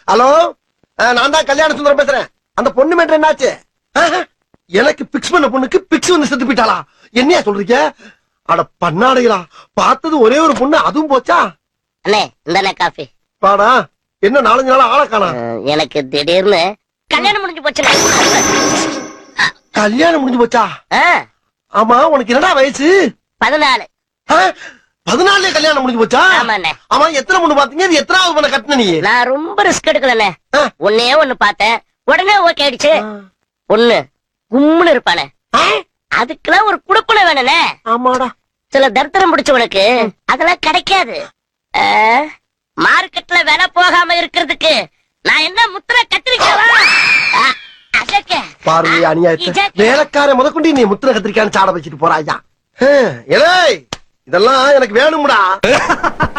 Hello நான் தான் கல்யாண சுந்தரம் பேசுறேன் அந்த பொண்ணு மேட்டர் என்னாச்சு ஆஹ், எனக்கு பிக்ஸ் பண்ண பொண்ணுக்கு பிக்ஸ் வந்து செத்து போயிட்டாளா என்னையா சொல்றீங்க அட பண்ணாடைகளா பார்த்தது ஒரே ஒரு பொண்ணு அதுவும் போச்சா அண்ணே இந்தாண்ணே காஃபி பாடா என்ன நாலஞ்சு நாளா ஆளை காணா அஹ், எனக்கு திடீர்னு கல்யாணம் முடிஞ்சு போச்சுண்ணே கல்யாணம் முடிஞ்சு போச்சா ஆ, ஆமா உனக்கு என்னடா வயசு பதினாலு ஆஹ், பதினாலுலயே கல்யாணம் முடிஞ்சு போச்சா ஆமாண்ணே ஆமா எத்தனை பொண்ணு பாத்தீங்க இது எத்தனாவது பொண்ணை கட்டின நீ நான் ரொம்ப ரிஸ்க் எடுக்கலண்ணே ஆ. ஒன்னே ஒண்ணு பார்த்தேன் உடனே ஓகே ஆயிடுச்சு ஒண்ணு கும்முன்னு இருப்பானே ஆஹ், அதுக்கெல்லாம் ஒரு குடுப்பனை வேணுண்ணே ஆமாடா சில தரித்திரம் பிடிச்சவனுக்கு அதெல்லாம் கிடைக்காது ஆ, மார்க்கெட்ல விலை போகாம இருக்கிறதுக்கு நான் என்ன முத்திர கத்திரிக்கவா ஆ, அதக்க. பாரு அநியாயத்தை இஜக்க. வேலைக்கார முதற்கொண்டு நீ முத்திர கத்திரிக்கான்னு சாட வச்சுட்டு போறாயா ஏலே இதெல்லாம் எனக்கு வேணும்டா